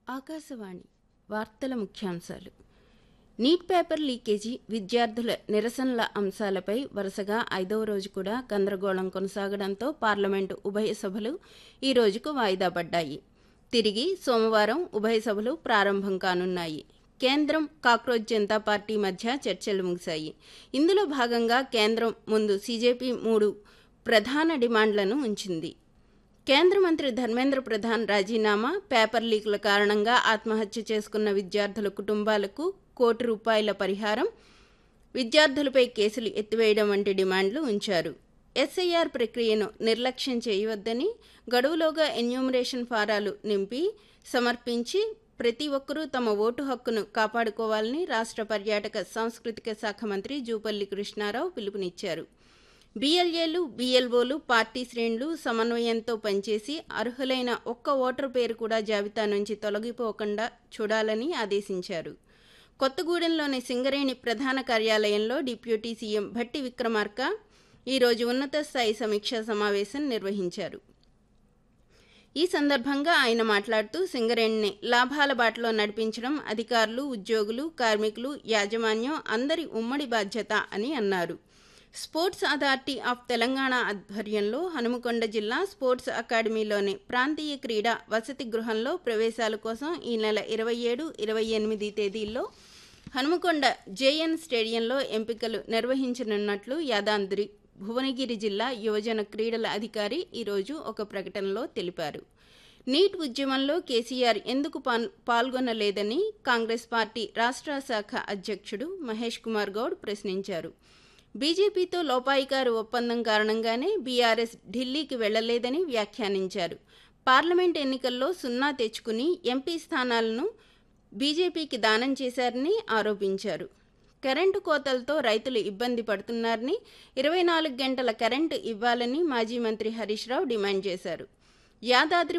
ఆకాశవాణి వార్తల ముఖ్యాంశాలు neat paper leakage విద్యార్థుల నిరసనల అంశాలపై వరుసగా ఐదవ రోజు కూడా గందరగోళం కొనసాగడంతో పార్లమెంటు ఉభయ సభలు ఈ రోజుకు వాయిదా పడ్డాయి తిరిగి సోమవారం ఉభయ సభలు ప్రారంభం కానున్నాయి కేంద్రం కాక్రోచ్ జనతా పార్టీ మధ్య చర్చలు ముగిశాయి ఇందులో భాగంగా కేంద్రం ముందు సీజేపీ మూడు ప్రధాన డిమాండ్లను ఉంచింది కేంద్ర మంత్రి ధర్మేంద్ర ప్రధాన్ రాజీనామా పేపర్ లీకుల కారణంగా ఆత్మహత్య చేసుకున్న విద్యార్థుల కుటుంబాలకు కోటి రూపాయల పరిహారం విద్యార్థులపై కేసులు ఎత్తివేయడం వంటి డిమాండ్లు ఉంచారు ఎస్ఐఆర్ ప్రక్రియను నిర్లక్ష్యం చేయవద్దని గడువులోగా ఎన్యూమరేషన్ ఫారాలు నింపి సమర్పించి ప్రతి ఒక్కరూ తమ ఓటు హక్కును కాపాడుకోవాలని రాష్ట్ర పర్యాటక సాంస్కృతిక శాఖ మంత్రి జూపల్లి కృష్ణారావు పిలుపునిచ్చారు బీఎల్ఏలు బీఎల్ఓలు పార్టీ శ్రేణులు సమన్వయంతో పనిచేసి అర్హులైన ఒక్క ఓటరు పేరు కూడా జాబితా నుంచి తొలగిపోకుండా చూడాలని ఆదేశించారు కొత్తగూడెంలోని సింగరేణి ప్రధాన కార్యాలయంలో డిప్యూటీ సీఎం భట్టి విక్రమార్క ఈరోజు ఉన్నత స్థాయి సమీక్షా సమావేశం నిర్వహించారు ఈ సందర్భంగా ఆయన మాట్లాడుతూ సింగరేణిని లాభాల బాటలో నడిపించడం అధికారులు ఉద్యోగులు కార్మికులు యాజమాన్యం అందరి ఉమ్మడి బాధ్యత అని అన్నారు స్పోర్ట్స్ అథారిటీ ఆఫ్ తెలంగాణ ఆధ్వర్యంలో హనుమకొండ జిల్లా స్పోర్ట్స్ అకాడమీలోని ప్రాంతీయ క్రీడా వసతి గృహంలో ప్రవేశాల కోసం ఈ నెల ఇరవై ఏడు ఇరవై ఎనిమిది తేదీల్లో హనుమకొండ జేఎన్ స్టేడియంలో ఎంపికలు నిర్వహించనున్నట్లు యాదాద్రి భువనగిరి జిల్లా యువజన క్రీడల అధికారి ఈరోజు ఒక ప్రకటనలో తెలిపారు నీట్ ఉద్యమంలో కేసీఆర్ ఎందుకు పాల్గొనలేదని కాంగ్రెస్ పార్టీ రాష్ట్ర శాఖ అధ్యక్షుడు మహేష్ కుమార్ గౌడ్ ప్రశ్నించారు బీజేపీతో లోపాయికారు ఒప్పందం కారణంగానే బీఆర్ఎస్ ఢిల్లీకి వెళ్లలేదని వ్యాఖ్యానించారు పార్లమెంట్ ఎన్నికల్లో సున్నా తెచ్చుకుని ఎంపీ స్థానాలను బీజేపీకి దానం చేశారని ఆరోపించారు కరెంటు కోతలతో రైతులు ఇబ్బంది పడుతున్నారని ఇరవై నాలుగు గంటల కరెంటు ఇవ్వాలని మాజీ మంత్రి హరీష్ రావు డిమాండ్ చేశారు యాదాద్రి